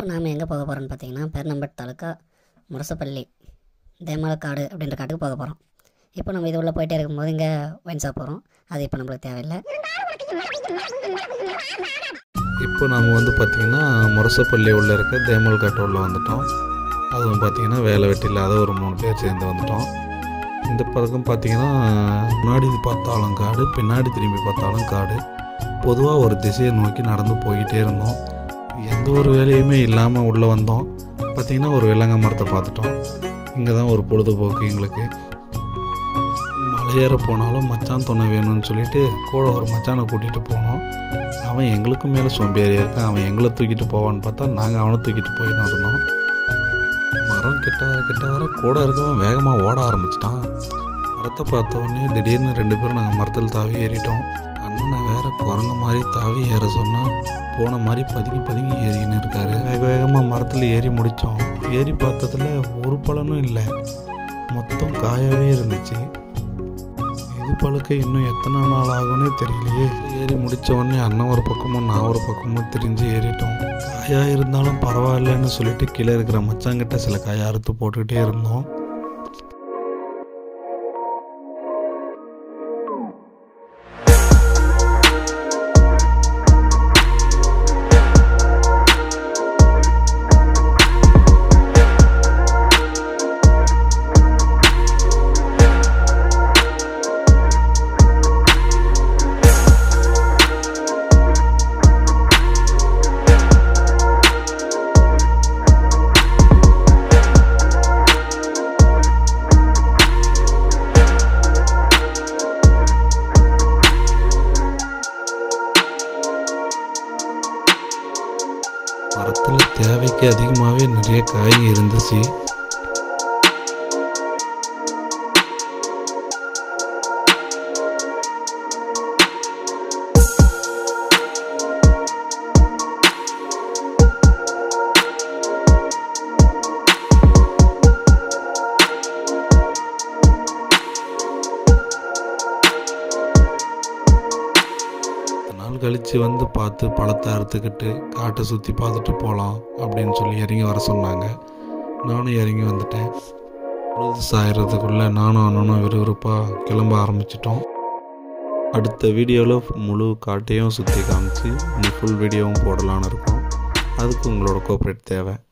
இப்போ நாம் எங்கே போக போகிறோம்னு பார்த்தீங்கன்னா பெருநம்பட் தாலுக்கா முரசப்பள்ளி தேமலக்காடு அப்படின்ற காட்டுக்கு போக போகிறோம் இப்போ நம்ம இது உள்ளே போயிட்டே இருக்கும்போது இங்கே ஒயின் ஷாப் போகிறோம் அது இப்போ நம்மளுக்கு தேவையில்லை இப்போ நாம் வந்து பார்த்திங்கன்னா முரசப்பள்ளி உள்ள இருக்க தேமல் காட்டு உள்ள வந்துட்டோம் அதுவும் பார்த்திங்கன்னா வேலை வெட்டி இல்லாத ஒரு மூணு பேர் சேர்ந்து வந்துட்டோம் இந்த பக்கம் பார்த்திங்கன்னா முன்னாடி பார்த்தாலும் காடு பின்னாடி திரும்பி பார்த்தாலும் காடு பொதுவாக ஒரு திசையை நோக்கி நடந்து போய்கிட்டே இருந்தோம் எந்த ஒரு வேலையுமே இல்லாமல் உள்ளே வந்தோம் பார்த்திங்கன்னா ஒரு வெள்ளங்க மரத்தை பார்த்துட்டோம் இங்கே தான் ஒரு பொழுதுபோக்கு எங்களுக்கு மலையேற போனாலும் மச்சான் துணை வேணும்னு சொல்லிட்டு கூட ஒரு மச்சானை கூட்டிகிட்டு போனோம் அவன் எங்களுக்கும் மேலே சோம்பேறியாக இருக்கான் அவன் எங்களை தூக்கிட்டு போவான்னு பார்த்தா நாங்கள் அவனை தூக்கிட்டு போயின்னு இருந்தோம் மரம் கிட்ட வர கிட்ட வர கூட இருக்கவன் வேகமாக ஓட ஆரம்பிச்சிட்டான் மரத்தை பார்த்த உடனே திடீர்னு ரெண்டு பேரும் நாங்கள் மரத்தில் தாவி ஏறிட்டோம் அண்ணனை வேற குரங்க மாதிரி தாவி ஏற சொன்னால் போன மாதிரி பதுங்கி பதுங்கி ஏறிக்கின்னு இருக்காரு வேக வேகமாக மரத்தில் ஏறி முடித்தோம் ஏறி பார்த்ததுல ஒரு பலனும் இல்லை மொத்தம் காயாகவே இருந்துச்சு இது பழுக்க இன்னும் எத்தனை நாள் ஆகும்னே தெரியலையே ஏறி முடிச்ச உடனே அண்ணன் ஒரு பக்கமும் நான் ஒரு பக்கமும் திரிஞ்சு ஏறிட்டோம் காயா இருந்தாலும் பரவாயில்லன்னு சொல்லிட்டு கீழே இருக்கிற மச்சாங்கிட்ட சில காயை அறுத்து போட்டுக்கிட்டே இருந்தோம் மரத்தில் தேவைக்கு அதிகமாகவே நிறைய காய் இருந்துச்சு பத்து நாள் கழித்து வந்து பார்த்து பழத்தை அறுத்துக்கிட்டு காட்டை சுற்றி பார்த்துட்டு போகலாம் அப்படின்னு சொல்லி இறங்கி வர சொன்னாங்க நானும் இறங்கி வந்துட்டேன் பொழுது சாயறதுக்குள்ளே நானும் அண்ணனும் விறுவிறுப்பாக கிளம்ப ஆரம்பிச்சிட்டோம் அடுத்த வீடியோவில் முழு காட்டையும் சுற்றி காமிச்சு ஃபுல் வீடியோவும் போடலான்னு இருக்கோம் அதுக்கு உங்களோட கோஆப்ரேட் தேவை